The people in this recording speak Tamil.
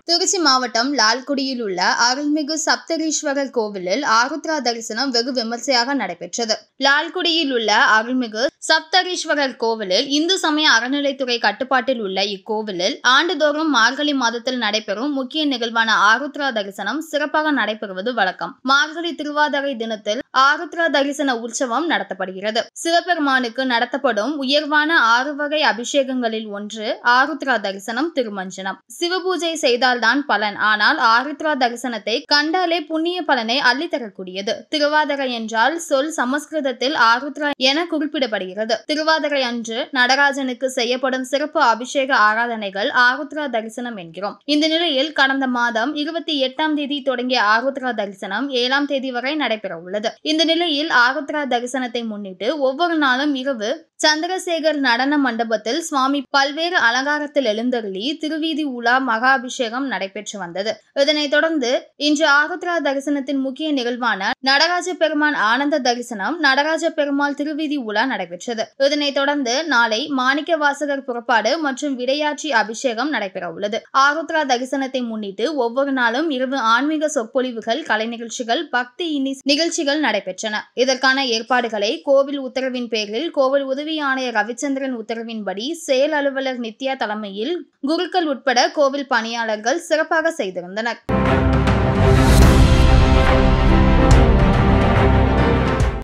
திருச்சி மாவட்டம் லால்குடியில் உள்ள அருள்மிகு சப்தரீஸ்வரர் கோவிலில் ஆருத்ரா தரிசனம் வெகு விமர்சையாக நடைபெற்றது லால்குடியில் உள்ள அருள்மிகு சப்தரீஸ்வரர் கோவிலில் இந்து சமய அறநிலைத்துறை கட்டுப்பாட்டில் உள்ள இக்கோவிலில் ஆண்டுதோறும் மார்கழி மாதத்தில் நடைபெறும் முக்கிய நிகழ்வான ஆருத்ரா தரிசனம் சிறப்பாக நடைபெறுவது வழக்கம் மார்கழி திருவாதிரை தினத்தில் ஆருத்ரா தரிசன உற்சவம் நடத்தப்படுகிறது சிவபெருமானுக்கு நடத்தப்படும் உயர்வான ஆறு வகை அபிஷேகங்களில் ஒன்று ஆருத்ரா தரிசனம் திருமஞ்சனம் சிவபூஜை செய்தால்தான் பலன் ஆனால் ஆருத்ரா தரிசனத்தை கண்டாலே புண்ணிய பலனை அள்ளித்தரக்கூடியது திருவாதிரை என்றால் சொல் சமஸ்கிருதத்தில் ஆருத்ரா என குறிப்பிடப்படுகிறது திருவாதிரை அன்று நடராஜனுக்கு செய்யப்படும் சிறப்பு அபிஷேக ஆராதனைகள் ஆருத்ரா தரிசனம் என்கிறோம் இந்த நிலையில் கடந்த மாதம் இருபத்தி எட்டாம் தேதி தொடங்கிய ஆருத்ரா தரிசனம் ஏழாம் தேதி வரை நடைபெற உள்ளது இந்த நிலையில் ஆருத்ரா தரிசனத்தை முன்னிட்டு ஒவ்வொரு நாளும் இரவு சந்திரசேகர் நடன மண்டபத்தில் சுவாமி பல்வேறு அலங்காரத்தில் எழுந்தருளி திருவீதி உலா மகாபிஷேகம் நடைபெற்று வந்தது இதனைத் தொடர்ந்து இன்று ஆருத்ரா தரிசனத்தின் முக்கிய நிகழ்வான நடராஜ பெருமான் ஆனந்த தரிசனம் நடராஜ பெருமாள் திருவீதி உலா நடைபெற்றது இதனைத் தொடர்ந்து நாளை மாணிக்க வாசகர் புறப்பாடு மற்றும் விடையாட்சி அபிஷேகம் நடைபெற உள்ளது ஆருத்ரா தரிசனத்தை முன்னிட்டு ஒவ்வொரு நாளும் இரவு ஆன்மீக சொற்பொழிவுகள் கலை நிகழ்ச்சிகள் பக்தி இனி நிகழ்ச்சிகள் நடைபெற்றன இதற்கான ஏற்பாடுகளை கோவில் உத்தரவின் பேரில் கோவில் உதவி ஆணையர் ரவிச்சந்திரன் உத்தரவின்படி செயல் அலுவலர் நித்யா தலைமையில் குருக்கள் உட்பட கோவில் பணியாளர்கள் சிறப்பாக செய்திருந்தனர்